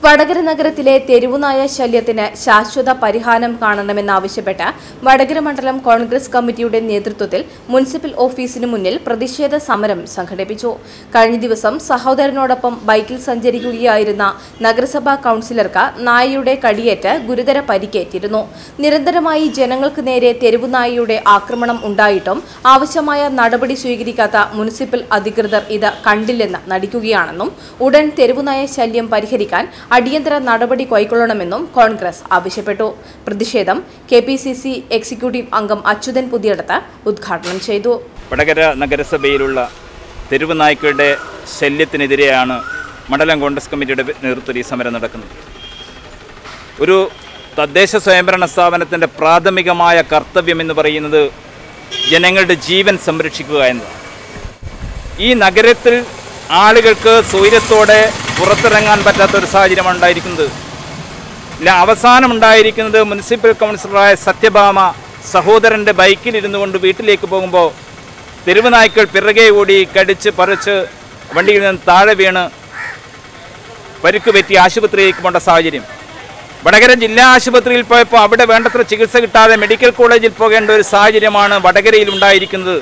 വടകര നഗരത്തിലെ തെരുവുനായ ശല്യത്തിന് ശാശ്വത പരിഹാരം കാണണമെന്നാവശ്യപ്പെട്ട് വടകര മണ്ഡലം കോൺഗ്രസ് കമ്മിറ്റിയുടെ നേതൃത്വത്തിൽ മുനിസിപ്പൽ ഓഫീസിന് മുന്നിൽ പ്രതിഷേധ സമരം സംഘടിപ്പിച്ചു കഴിഞ്ഞ ദിവസം സഹോദരനോടൊപ്പം ബൈക്കിൽ സഞ്ചരിക്കുകയായിരുന്ന നഗരസഭാ കൌൺസിലർക്ക് നായയുടെ കടിയേറ്റ് ഗുരുതര പരിക്കേറ്റിരുന്നു നിരന്തരമായി ജനങ്ങൾക്ക് നേരെ തെരുവുനായയുടെ ആക്രമണം ഉണ്ടായിട്ടും ആവശ്യമായ നടപടി സ്വീകരിക്കാത്ത മുനിസിപ്പൽ അധികൃതർ ഇത് കണ്ടില്ലെന്ന് നടിക്കുകയാണെന്നും ഉടൻ തെരുവുനായ ശല്യം പരിഹരിക്കാൻ അടിയന്തര നടപടി കൈക്കൊള്ളണമെന്നും കോൺഗ്രസ് ആവശ്യപ്പെട്ടു പ്രതിഷേധം K P C C executive അംഗം അച്യുതൻ പുതിയടത്ത് ഉദ്ഘാടനം ചെയ്തു വടകര നഗരസഭയിലുള്ള തെരുവ് നായ്ക്കളുടെ ശല്യത്തിനെതിരെയാണ് മണ്ഡലം കോൺഗ്രസ് കമ്മിറ്റിയുടെ നേതൃത്വത്തിൽ ഈ സമരം നടക്കുന്നത് ഒരു തദ്ദേശ സ്വയംഭരണ സ്ഥാപനത്തിൻ്റെ പ്രാഥമികമായ കർത്തവ്യം എന്ന് പറയുന്നത് ജനങ്ങളുടെ ജീവൻ സംരക്ഷിക്കുക എന്നതാണ് ഈ നഗരത്തിൽ ആളുകൾക്ക് സ്വൈര്യത്തോടെ പുറത്തിറങ്ങാൻ പറ്റാത്ത ഒരു സാഹചര്യമാണ് ഉണ്ടായിരിക്കുന്നത് ഇല്ല അവസാനം ഉണ്ടായിരിക്കുന്നത് മുനിസിപ്പൽ കൗൺസിലറായ സത്യഭാമ സഹോദരൻ്റെ ബൈക്കിൽ ഇരുന്നു കൊണ്ട് വീട്ടിലേക്ക് പോകുമ്പോൾ തെരുവ് നായ്ക്കൾ പിറകെ ഓടി കടിച്ച് പറിച്ച് വണ്ടിയിൽ നിന്ന് താഴെ വീണ് പരിക്ക് പറ്റി ആശുപത്രിയിലേക്ക് പോകേണ്ട സാഹചര്യം വടകര ജില്ലാ ആശുപത്രിയിൽ പോയപ്പോൾ അവിടെ വേണ്ടത്ര ചികിത്സ കിട്ടാതെ മെഡിക്കൽ കോളേജിൽ പോകേണ്ട ഒരു സാഹചര്യമാണ് വടകരയിൽ ഉണ്ടായിരിക്കുന്നത്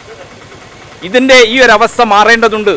ഇതിൻ്റെ ഈ ഒരു അവസ്ഥ മാറേണ്ടതുണ്ട്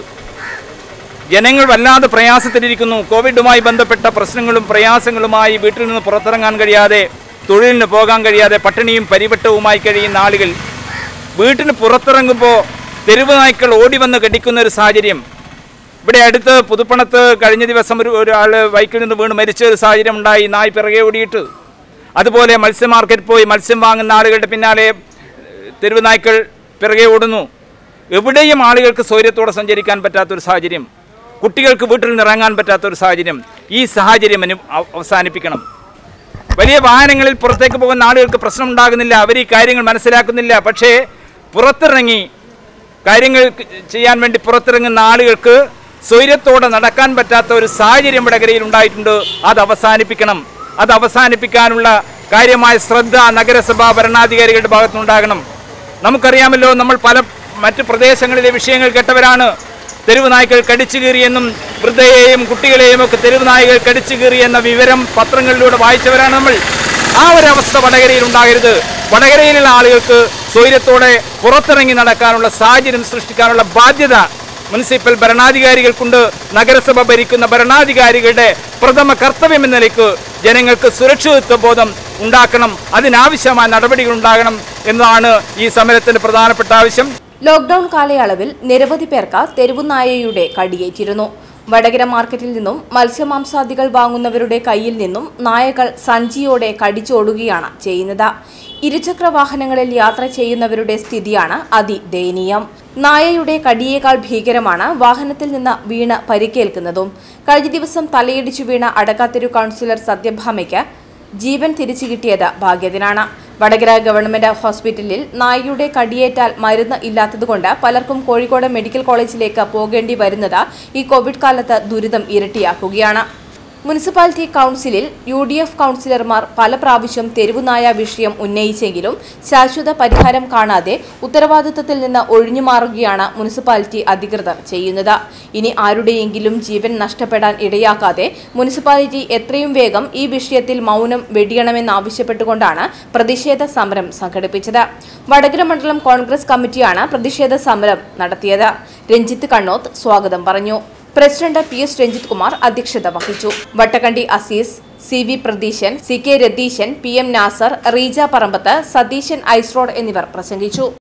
ജനങ്ങൾ വല്ലാതെ പ്രയാസത്തിലിരിക്കുന്നു കോവിഡുമായി ബന്ധപ്പെട്ട പ്രശ്നങ്ങളും പ്രയാസങ്ങളുമായി വീട്ടിൽ നിന്ന് പുറത്തിറങ്ങാൻ കഴിയാതെ തൊഴിലിന് പോകാൻ കഴിയാതെ പട്ടിണിയും പരിവട്ടവുമായി കഴിയുന്ന ആളുകൾ വീട്ടിന് പുറത്തിറങ്ങുമ്പോൾ തെരുവ് നായ്ക്കൾ ഓടി വന്ന് കടിക്കുന്ന ഒരു സാഹചര്യം ഇവിടെ അടുത്ത് പുതുപ്പണത്ത് കഴിഞ്ഞ ദിവസം ഒരു ഒരാൾ ബൈക്കിൽ നിന്ന് വീണ് മരിച്ച ഒരു സാഹചര്യം ഉണ്ടായി നായ് പിറകെ ഓടിയിട്ട് അതുപോലെ മത്സ്യ മാർക്കറ്റ് പോയി മത്സ്യം വാങ്ങുന്ന ആളുകളുടെ പിന്നാലെ തെരുവ് നായ്ക്കൾ പിറകെ ഓടുന്നു എവിടെയും ആളുകൾക്ക് സൗകര്യത്തോടെ സഞ്ചരിക്കാൻ പറ്റാത്തൊരു സാഹചര്യം കുട്ടികൾക്ക് വീട്ടിൽ നിന്ന് ഇറങ്ങാൻ പറ്റാത്തൊരു സാഹചര്യം ഈ സാഹചര്യം അനു അവ- അവസാനിപ്പിക്കണം വലിയ വാഹനങ്ങളിൽ പുറത്തേക്ക് പോകുന്ന ആളുകൾക്ക് പ്രശ്നം ഉണ്ടാകുന്നില്ല അവർ ഈ കാര്യങ്ങൾ മനസ്സിലാക്കുന്നില്ല പക്ഷേ പുറത്തിറങ്ങി കാര്യങ്ങൾ ക- ചെയ്യാൻ വേണ്ടി പുറത്തിറങ്ങുന്ന ആളുകൾക്ക് സ്വൈര്യത്തോടെ നടക്കാൻ പറ്റാത്ത ഒരു സാഹചര്യം വടകരയിൽ ഉണ്ടായിട്ടുണ്ട് അത് അവസാനിപ്പിക്കണം അത് അവസാനിപ്പിക്കാനുള്ള കാര്യമായ ശ്രദ്ധ നഗരസഭാ ഭരണാധികാരികളുടെ ഭാഗത്തുനിന്നുണ്ടാകണം നമുക്കറിയാമല്ലോ നമ്മൾ പല മറ്റ് പ്രദേശങ്ങളിലെ വിഷയങ്ങൾ കേട്ടവരാണ് തെരുവ് നായ്ക്കൾ കടിച്ചു കീറിയെന്നും വൃദ്ധയെയും കുട്ടികളെയും ഒക്കെ തെരുവ് നായ്ക്കൾ കടിച്ചു കീറിയെന്ന വിവരം പത്രങ്ങളിലൂടെ വായിച്ചവരാണ് നമ്മൾ ആ ഒരു അവസ്ഥ വടകരയിൽ ഉണ്ടാകരുത് വടകരയിലുള്ള ആളുകൾക്ക് സ്വൈര്യത്തോടെ പുറത്തിറങ്ങി നടക്കാനുള്ള സാഹചര്യം സൃഷ്ടിക്കാനുള്ള ബാധ്യത മുനിസിപ്പൽ ഭരണാധികാരികൾക്കുണ്ട് നഗരസഭ ഭരിക്കുന്ന ഭരണാധികാരികളുടെ പ്രഥമ കർത്തവ്യം എന്ന നിലയ്ക്ക് ജനങ്ങൾക്ക് സുരക്ഷിതത്വ ബോധം ഉണ്ടാക്കണം അതിനാവശ്യമായ നടപടികൾ ഉണ്ടാകണം എന്നതാണ് ഈ സമരത്തിന്റെ പ്രധാനപ്പെട്ട ആവശ്യം ലോക്ഡൌൺ കാലയളവിൽ നിരവധി പേർക്ക് തെരുവുനായയുടെ കടിയേറ്റിരുന്നു വടകര മാർക്കറ്റിൽ നിന്നും മത്സ്യമാംസാദികൾ വാങ്ങുന്നവരുടെ കയ്യിൽ നിന്നും നായകൾ സഞ്ചിയോടെ കടിച്ചോടുകയാണ് ചെയ്യുന്നത് ഇരുചക്ര വാഹനങ്ങളിൽ യാത്ര ചെയ്യുന്നവരുടെ സ്ഥിതിയാണ് അതിദയനീയം നായയുടെ കടിയേക്കാൾ ഭീകരമാണ് വാഹനത്തിൽ നിന്ന് വീണ് പരിക്കേൽക്കുന്നതും കഴിഞ്ഞ ദിവസം തലയിടിച്ചു വീണ അടക്കാത്തെരു കൗൺസിലർ സത്യഭാമയ്ക്ക് ജീവൻ തിരിച്ചു കിട്ടിയത് ഭാഗ്യത്തിനാണ് വടകര ഗവൺമെന്റ് ഹോസ്പിറ്റലിൽ നായയുടെ കടിയേറ്റാൽ മരുന്ന് ഇല്ലാത്തതുകൊണ്ട് പലർക്കും കോഴിക്കോട് മെഡിക്കൽ കോളേജിലേക്ക് പോകേണ്ടി വരുന്നത് ഈ കോവിഡ് കാലത്ത് ദുരിതം ഇരട്ടിയാക്കുകയാണ് മുനിസിപ്പാലിറ്റി കൗൺസിലിൽ യു ഡി എഫ് കൗൺസിലർമാർ പല പ്രാവശ്യം തെരുവുനായ വിഷയം ഉന്നയിച്ചെങ്കിലും ശാശ്വത പരിഹാരം കാണാതെ ഉത്തരവാദിത്തത്തിൽ നിന്ന് ഒഴിഞ്ഞുമാറുകയാണ് മുനിസിപ്പാലിറ്റി അധികൃതർ ചെയ്യുന്നത് ഇനി ആരുടെയെങ്കിലും ജീവൻ നഷ്ടപ്പെടാൻ ഇടയാക്കാതെ മുനിസിപ്പാലിറ്റി എത്രയും വേഗം ഈ വിഷയത്തിൽ മൗനം വെടിയണമെന്നാവശ്യപ്പെട്ടുകൊണ്ടാണ് പ്രതിഷേധ സമരം സംഘടിപ്പിച്ചത് വടകര മണ്ഡലം കോൺഗ്രസ് കമ്മിറ്റിയാണ് പ്രതിഷേധ സമരം നടത്തിയത് രഞ്ജിത്ത് കണ്ണോത്ത് സ്വാഗതം പറഞ്ഞു president P S Ranjith Kumar അധ്യക്ഷത വഹിച്ചു Vattakandi Azeez C V Pratheeshan C K Ratheeshan P M Nasar Reeja Parambath Satheeshan ഐസ്റോഡ് എന്നിവർ പ്രസംഗിച്ചു